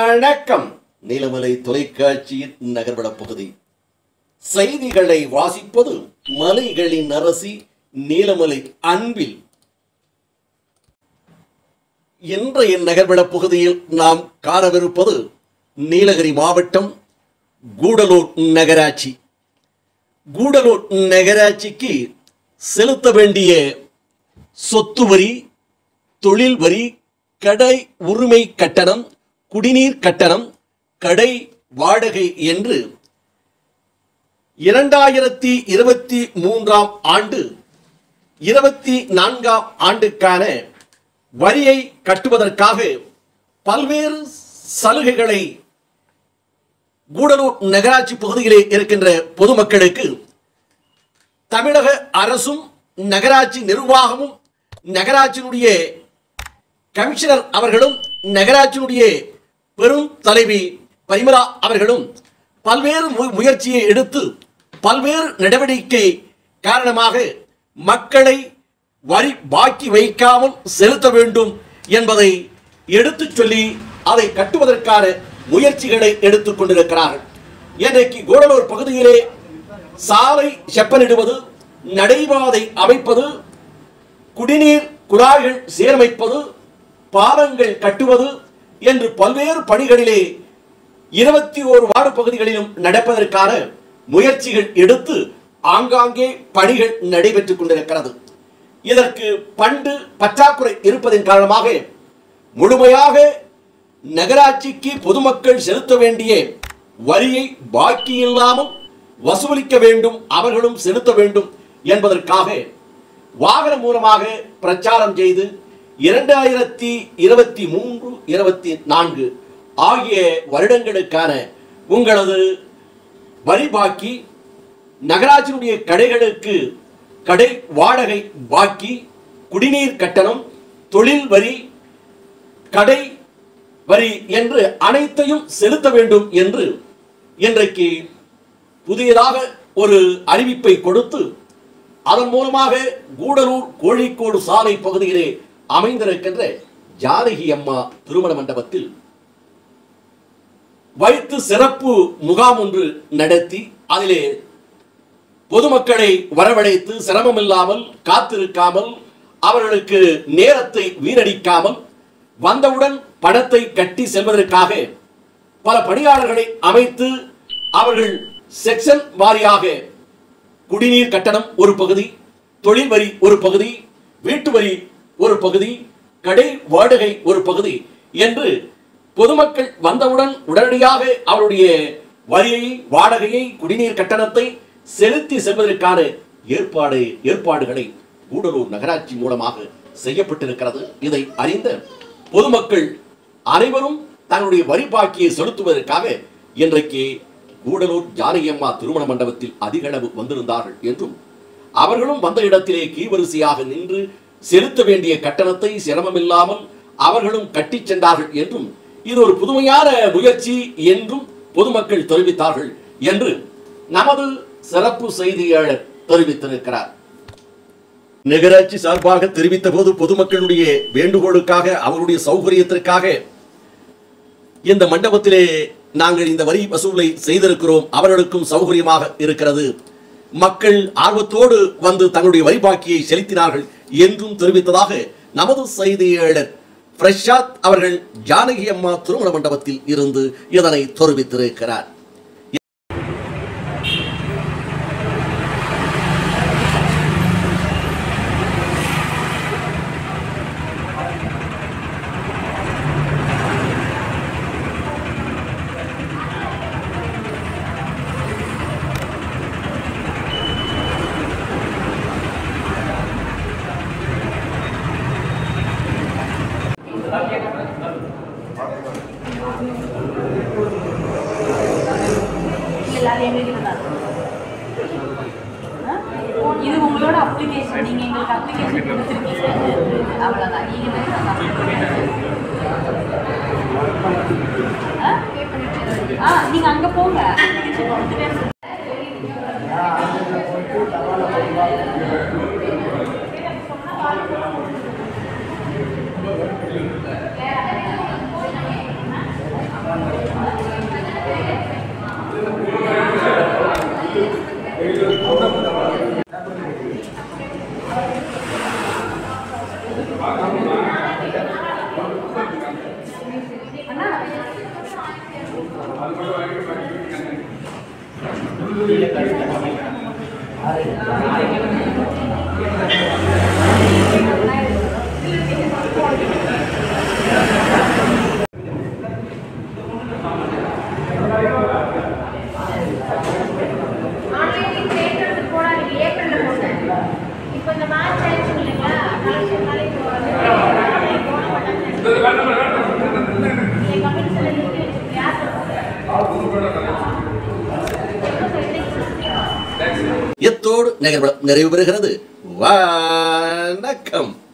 வணக்கம் நீலமலை தொலைக்காட்சியின் நகர்வட பகுதி செய்திகளை வாசிப்பது மலைகளின் அரசி நீலமலை அன்பில் இன்றைய நகர்வட பகுதியில் நாம் காணவிருப்பது நீலகிரி மாவட்டம் கூடலூர் நகராட்சி கூடலூர் நகராட்சிக்கு செலுத்த வேண்டிய சொத்து வரி தொழில் வரி கடை உரிமை கட்டணம் குடிநீர் கட்டணம் கடை வாடகை என்று இரண்டாயிரத்தி இருபத்தி மூன்றாம் ஆண்டு இருபத்தி நான்காம் ஆண்டுக்கான வரியை கட்டுவதற்காக பல்வேறு சலுகைகளை கூடலூர் நகராட்சி பகுதியிலே இருக்கின்ற பொதுமக்களுக்கு தமிழக அரசும் நகராட்சி நிர்வாகமும் நகராட்சியினுடைய கமிஷனர் அவர்களும் நகராட்சியினுடைய பெரும் தலைவி பரிமலா அவர்களும் பல்வேறு மு- முயற்சியை எடுத்து பல்வேறு நடவடிக்கை காரணமாக மக்களை வரி பாக்கி வைக்காமல் செலுத்த வேண்டும் என்பதை எடுத்துச் சொல்லி அதை கட்டுவதற்கான முயற்சிகளை எடுத்துக் கொண்டிருக்கிறார்கள் இன்றைக்கு கூடலூர் பகுதியிலே சாலை செப்பனிடுவது நடைபாதை அமைப்பது குடிநீர் குழாய்கள் சீரமைப்பது பாலங்கள் கட்டுவது என்று பல்வேறு பணிகளிலே இருபத்தி ஓரு வார்டு பகுதிகளிலும் நடப்பதற்கான முயற்சிகள் எடுத்து ஆங்காங்கே பணிகள் நடைபெற்றுக் கொண்டிருக்கிறது இதற்கு பண்டு பற்றாக்குறை இருப்பதன் காரணமாக முழுமையாக நகராட்சிக்கு பொதுமக்கள் செலுத்த வேண்டிய வரியை பாக்கி இல்லாமல் வசூலிக்க வேண்டும் அவர்களும் செலுத்த வேண்டும் என்பதற்காக வாகனம் மூலமாக பிரச்சாரம் செய்து இரண்டாயிரத்தி இருபத்தி மூன்று இருபத்தி நான்கு ஆகிய வருடங்களுக்கான உங்களது வரி பாக்கி நகராட்சியினுடைய கடைகளுக்கு கடை வாடகை பாக்கி குடிநீர் கட்டணம் தொழில் வரி கடை வரி என்று அனைத்தையும் செலுத்த வேண்டும் என்று இன்றைக்கு புதியதாக ஒரு அறிவிப்பை கொடுத்து அதன் மூலமாக கூடலூர் கோழிக்கோடு சாலை பகுதியிலே அமைந்திருக்கின்ற ஜானகி அம்மா திருமண மண்டபத்தில் வைத்து சிறப்பு முகாம் ஒன்று நடத்தி அதிலே பொதுமக்களை வரவழைத்து சிரமம் இல்லாமல் காத்திருக்காமல் அவர்களுக்கு நேரத்தை வீணடிக்காமல் வந்தவுடன் பணத்தை கட்டி செல்வதற்காக பல பணியாளர்களை அமைத்து அவர்கள் செக்ஷன் வாரியாக குடிநீர் கட்டணம் ஒரு பகுதி தொழில் வரி ஒரு பகுதி வீட்டு வரி ஒரு பகுதி கடை வாடகை ஒரு பகுதி என்று பொதுமக்கள் வந்தவுடன் உடனடியாக அவருடைய வரியை வாடகையை குடிநீர் கட்டணத்தை செலுத்தி செல்வதற்கான ஏற்பாடு ஏற்பாடுகளை கூடலூர் நகராட்சி மூலமாக செய்யப்பட்டிருக்கிறது இதை அறிந்த பொதுமக்கள் அனைவரும் தங்களுடைய வரி பாக்கியை செலுத்துவதற்காக இன்றைக்கு கூடலூர் ஜானகியம்மா திருமண மண்டபத்தில் அதிக அளவு வந்திருந்தார்கள் என்றும் அவர்களும் வந்த இடத்திலே கீவரிசையாக நின்று செலுத்த வேண்டிய கட்டணத்தை சிரமமில்லாமல் அவர்களும் கட்டிச் சென்றார்கள் என்றும் இது ஒரு புதுமையான முயற்சி என்றும் பொதுமக்கள் தெரிவித்தார்கள் என்று நமது சிறப்பு செய்தியாளர் தெரிவித்திருக்கிறார் நகராட்சி சார்பாக தெரிவித்த போது பொதுமக்களுடைய வேண்டுகோளுக்காக அவருடைய சௌகரியத்திற்காக இந்த மண்டபத்திலே நாங்கள் இந்த வரி வசூலை செய்திருக்கிறோம் அவர்களுக்கும் சௌகரியமாக இருக்கிறது மக்கள் ஆர்வத்தோடு வந்து தங்களுடைய வரி பாக்கியை செலுத்தினார்கள் என்றும் தெரிவித்ததாக நமது செய்தியாளர் பிரசாத் அவர்கள் ஜானகி அம்மா திருமண மண்டபத்தில் இருந்து இதனை தெரிவித்திருக்கிறார் எல்லாரும் எங்களுக்கு தான் இது உங்களோட அப்ளிகேஷன் நீங்க எங்களுக்கு அப்ளிகேஷன் கொடுத்துருக்கீங்க அவ்வளவுதான் நீங்க வந்து அந்த application. ஆ? ஆ நீங்க அங்க போங்க application கொடுத்துட்டு ஆ ஆன்லைனில் தேட்டருக்கு போனாங்க ஏப்ரல்ல போட்டேன் இப்போ இந்த மார்ச் ஆயிடுச்சு இல்லைங்களா கலெக்ஷன்னால இப்போ வந்து online போட மாட்டாங்க இல்லை கம்பெனி சில நிறுத்தி வச்சிருக்கு யார் எத்தோடு நிகழ்வு நிறைவு பெறுகிறது வணக்கம்